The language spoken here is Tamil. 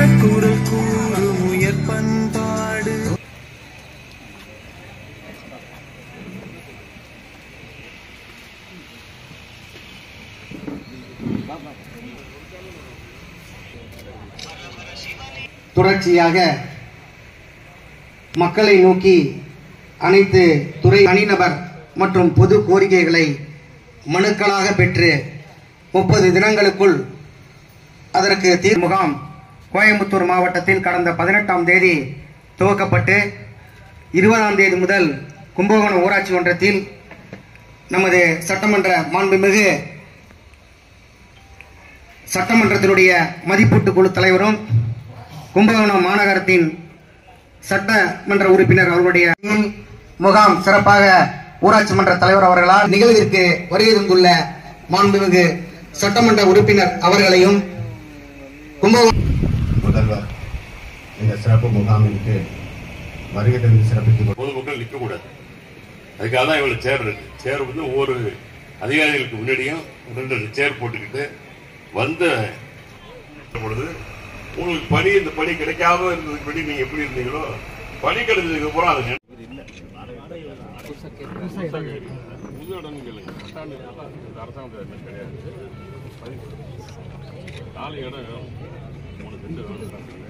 குரல் கூறும் உயர் பண்பாடு தொடர்ச்சியாக மக்களை நோக்கி அனைத்து துறை தனிநபர் மற்றும் பொது கோரிக்கைகளை மனுக்களாக பெற்று முப்பது தினங்களுக்குள் அதற்கு தீர் முகாம் கோயம்புத்தூர் மாவட்டத்தில் கடந்த பதினெட்டாம் தேதி துவக்கப்பட்டு இருபதாம் தேதி முதல் கும்பகோணம் ஊராட்சி ஒன்றத்தில் நமது சட்டமன்ற மாண்புமிகு சட்டமன்றத்தினுடைய மதிப்பீட்டு குழு தலைவரும் கும்பகோணம் மாநகரத்தின் சட்டமன்ற உறுப்பினர் அவர்களுடைய முகாம் சிறப்பாக ஊராட்சி மன்ற தலைவர் அவர்களால் நிகழ்விற்கு வருகை தந்துள்ள மாண்புமிகு சட்டமன்ற உறுப்பினர் அவர்களையும் கும்பகோணம் முதல்வர் இந்த சிறப்பு முகாமிற்கு வருகை தந்து சிறப்பித்துக் பொதுமக்கள் நிற்கக்கூடாது அதுக்காக தான் இவ்வளவு சேர் இருக்கு சேர் வந்து ஒவ்வொரு அதிகாரிகளுக்கு முன்னாடியும் ரெண்டு ரெண்டு சேர் போட்டுக்கிட்டு வந்த பொழுது உங்களுக்கு பணி இந்த பணி கிடைக்காம இருந்ததுக்கு படி நீங்க எப்படி இருந்தீங்களோ பணி கிடைச்சதுக்கு அப்புறம் அது நினை- புது இடம் இல்லைங்க. பட்டாண்டு இது அரசாங்கத்துல என்ன கிடையாது நாலு இடம் வேணும். மூணு செண்டு வேணும்